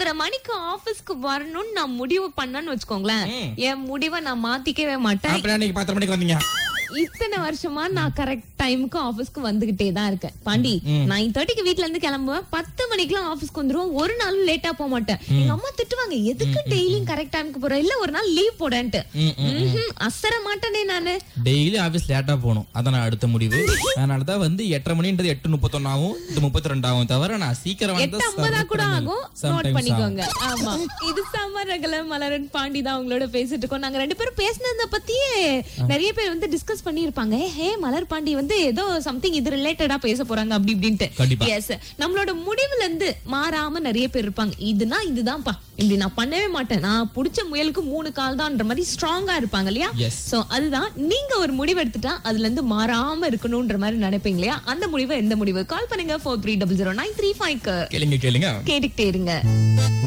ஒன்பதரை மணிக்கு ஆபீஸ்க்கு வரணும்னு நான் முடிவு பண்ணேன்னு வச்சுக்கோங்களேன் என் முடிவை நான் மாத்திக்கவே மாட்டேன் அப்புறம் நீங்க பத்தரை மணிக்கு வந்தீங்க இத்தனை வருஷமா நான் கரெக்ட் டைமுக்கு ஆபீஸ்க்கு வந்துகிட்டே தான் இருக்கேன் பாண்டி நைன் தேர்ட்டிக்கு வீட்ல இருந்து கிளம்புவேன் பத்து மணிக்கெல்லாம் ஆபீஸ்க்கு வந்துருவோம் ஒரு நாளும் லேட்டா போக மாட்டேன் எங்க அம்மா திட்டுவாங்க எதுக்கு டெய்லியும் கரெக்ட் டைமுக்கு போற இல்ல ஒரு நாள் லீவ் போடன்ட்டு ம்ஹும், அசர மாட்டேனே நானு டெய்லி ஆபீஸ் லேட்டா போகணும் அதான் நான் அடுத்த முடிவு அதனாலதான் வந்து எட்டரை மணின்றது எட்டு முப்பத்தொன்னு ஆகும் இது முப்பத்தி ரெண்டு ஆகும் தவிர நான் சீக்கிரம் எட்டு வந்து ஐம்பதா கூட ஆகும் நோட் Sometimes பண்ணிக்கோங்க ஆமா இது சமரகல மலரன் பாண்டி தான் உங்களோட பேசிட்டு இருக்கோம் நாங்க ரெண்டு பேரும் பேசினத பத்தியே நிறைய பேர் வந்து டிஸ்கஸ் பண்ணிருப்பாங்க ஹே மலர் பாண்டி வந்து ஏதோ சம்திங் இது ரிலேட்டடா பேச போறாங்க அப்படி இப்படின்ட்டு கண்டிப்பா. எஸ் நம்மளோட முடிவுல இருந்து மாறாம நிறைய பேர் இருப்பாங்க இதுனா இதுதான்ப்பா இப்படி நான் பண்ணவே மாட்டேன் நான் புடிச்ச முயலுக்கு மூணு கால் தான்ன்ற மாதிரி ஸ்ட்ராங்கா இருப்பாங்க இல்லையா Yes. சோ அதுதான் நீங்க ஒரு முடிவு எடுத்துட்டா அதுல இருந்து மாறாம இருக்கணும்ன்ற மாதிரி நினைப்பீங்க இல்லையா அந்த முடிவு எந்த முடிவு கால் பண்ணுங்க four three double zero nine three five கேளுங்க கேளுங்க கேட்டுக்கிட்டே இருங்க